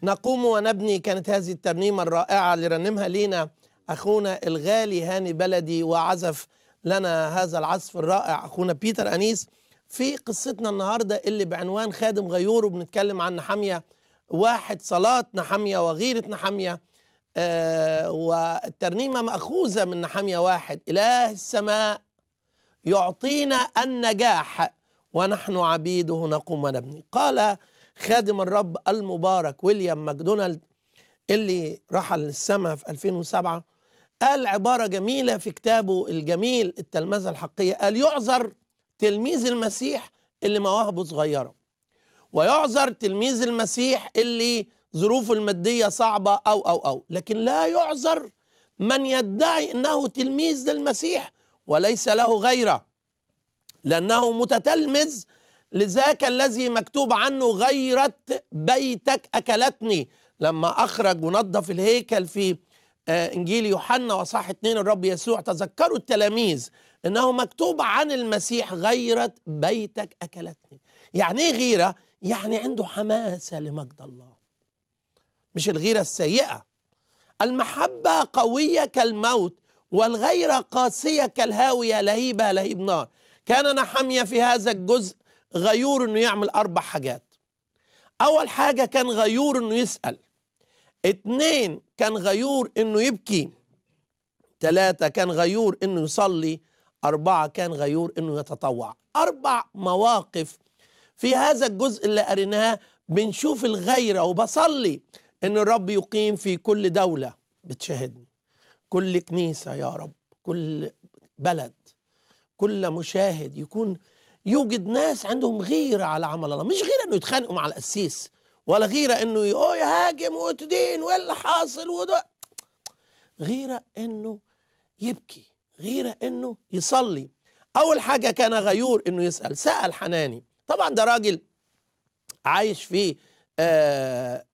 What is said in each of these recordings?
نقوم ونبني كانت هذه الترنيمة الرائعة اللي رنمها لينا أخونا الغالي هاني بلدي وعزف لنا هذا العزف الرائع أخونا بيتر أنيس في قصتنا النهاردة اللي بعنوان خادم غيور وبنتكلم عن نحمية واحد صلاة نحمية وغيرة نحمية آه والترنيمة مأخوذة من نحمية واحد إله السماء يعطينا النجاح ونحن عبيده نقوم ونبني قال خادم الرب المبارك ويليام ماكدونالد اللي رحل للسماء في 2007 قال عبارة جميلة في كتابه الجميل التلمذة الحقية قال يعذر تلميذ المسيح اللي مواهبه صغيرة ويعذر تلميذ المسيح اللي ظروفه المادية صعبة أو أو أو لكن لا يعذر من يدعي أنه تلميذ للمسيح وليس له غيره لأنه متتلمذ لذاك الذي مكتوب عنه غيرة بيتك أكلتني لما أخرج ونظف الهيكل في إنجيل يوحنا وصح اتنين الرب يسوع تذكروا التلاميذ إنه مكتوب عن المسيح غيرة بيتك أكلتني يعني إيه غيرة؟ يعني عنده حماسة لمجد الله مش الغيرة السيئة المحبة قوية كالموت والغيرة قاسية كالهاوية لهيبة لهيب نار كان نحمية في هذا الجزء غيور انه يعمل اربع حاجات اول حاجة كان غيور انه يسأل اتنين كان غيور انه يبكي تلاتة كان غيور انه يصلي اربعة كان غيور انه يتطوع اربع مواقف في هذا الجزء اللي قريناه بنشوف الغيرة وبصلي ان الرب يقيم في كل دولة بتشاهدني كل كنيسة يا رب كل بلد كل مشاهد يكون يوجد ناس عندهم غيرة على عمل الله مش غيرة انه يتخانقوا مع القسيس ولا غيرة انه يهاجم وتدين واللي حاصل وده غيرة انه يبكي غيرة انه يصلي اول حاجة كان غيور انه يسأل سأل حناني طبعا ده راجل عايش في آه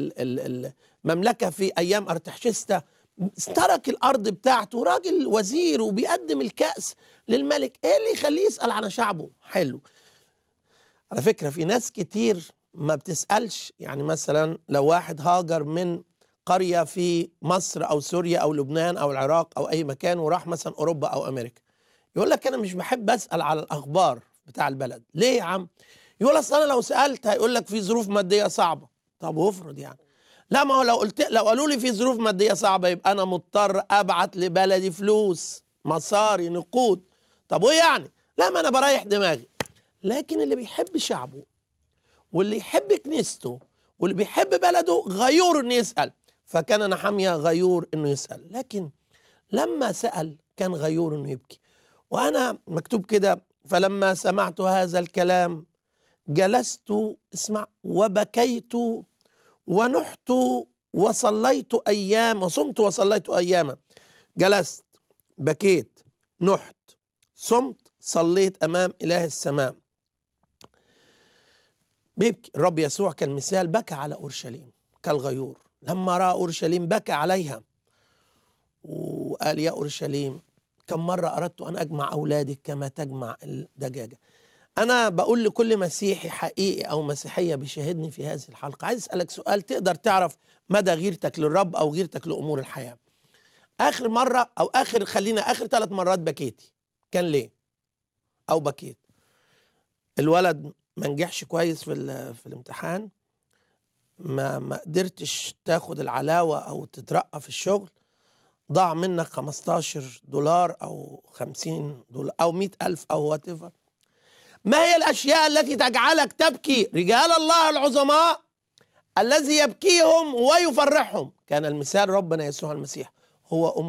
المملكة في ايام ارتحشستا ترك الارض بتاعته راجل وزير وبيقدم الكأس للملك ايه اللي يخليه يسأل عن شعبه حلو على فكرة في ناس كتير ما بتسألش يعني مثلا لو واحد هاجر من قرية في مصر او سوريا او لبنان او العراق او اي مكان وراح مثلا اوروبا او امريكا يقول لك انا مش بحب اسأل على الاخبار بتاع البلد ليه يا عم يقول اصل انا لو سألت هيقول لك في ظروف مادية صعبة طب وافرض يعني لا ما هو لو قلت لو قالوا لي في ظروف ماديه صعبه يبقى انا مضطر ابعت لبلدي فلوس مصاري نقود طب وايه يعني؟ لا ما انا بريح دماغي لكن اللي بيحب شعبه واللي يحب كنيسته واللي بيحب بلده غيور انه يسال فكان نحمية غيور انه يسال لكن لما سال كان غيور انه يبكي وانا مكتوب كده فلما سمعت هذا الكلام جلست اسمع وبكيت ونحت وصليت ايام وصمت وصليت اياما جلست بكيت نحت صمت صليت امام اله السماء بيبكي الرب يسوع كالمثال بكى على اورشليم كالغيور لما راى اورشليم بكى عليها وقال يا اورشليم كم مره اردت ان اجمع اولادك كما تجمع الدجاجه أنا بقول لكل مسيحي حقيقي أو مسيحية بيشاهدني في هذه الحلقة عايز أسألك سؤال تقدر تعرف مدى غيرتك للرب أو غيرتك لأمور الحياة آخر مرة أو آخر خلينا آخر ثلاث مرات بكيتي كان ليه أو بكيت الولد ما نجحش كويس في, في الامتحان ما ما قدرتش تاخد العلاوة أو تترقى في الشغل ضاع منك 15 دولار أو 50 دولار أو 100 ألف أو وات ما هي الاشياء التي تجعلك تبكي رجال الله العظماء الذي يبكيهم ويفرحهم كان المثال ربنا يسوع المسيح هو أم